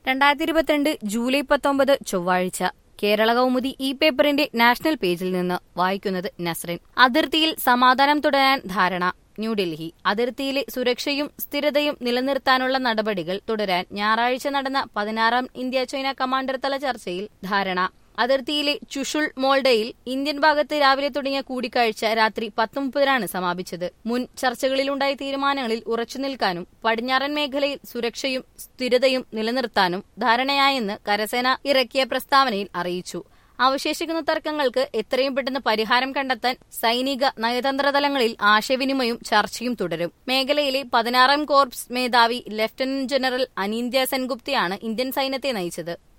രണ്ടായിരത്തി ഇരുപത്തിരണ്ട് ജൂലൈ പത്തൊമ്പത് ചൊവ്വാഴ്ച കേരള കൗമുദി ഈ പേപ്പറിന്റെ നാഷണൽ പേജിൽ നിന്ന് വായിക്കുന്നത് നസ്രിൻ അതിർത്തിയിൽ സമാധാനം തുടരാൻ ധാരണ ന്യൂഡൽഹി അതിർത്തിയിലെ സുരക്ഷയും സ്ഥിരതയും നിലനിർത്താനുള്ള നടപടികൾ തുടരാൻ ഞായറാഴ്ച നടന്ന പതിനാറാം ഇന്ത്യ ചൈന കമാൻഡർ തല ചർച്ചയിൽ ധാരണ അതിർത്തിയിലെ ചുഷുൾ മോൾഡയിൽ ഇന്ത്യൻ ഭാഗത്ത് രാവിലെ തുടങ്ങിയ കൂടിക്കാഴ്ച രാത്രി പത്ത് മുപ്പതിനാണ് സമാപിച്ചത് മുൻ ചർച്ചകളിലുണ്ടായ തീരുമാനങ്ങളിൽ ഉറച്ചുനിൽക്കാനും പടിഞ്ഞാറൻ മേഖലയിൽ സുരക്ഷയും സ്ഥിരതയും നിലനിർത്താനും ധാരണയായെന്ന് കരസേന ഇറക്കിയ പ്രസ്താവനയിൽ അറിയിച്ചു അവശേഷിക്കുന്ന തർക്കങ്ങൾക്ക് എത്രയും പെട്ടെന്ന് പരിഹാരം കണ്ടെത്താൻ സൈനിക നയതന്ത്ര തലങ്ങളിൽ ആശയവിനിമയവും ചർച്ചയും തുടരും മേഖലയിലെ പതിനാറാം കോർപ്സ് മേധാവി ലഫ്റ്റനന്റ് ജനറൽ അനീന്ദ്യ സെൻഗുപ്തയാണ് ഇന്ത്യൻ സൈന്യത്തെ നയിച്ചത്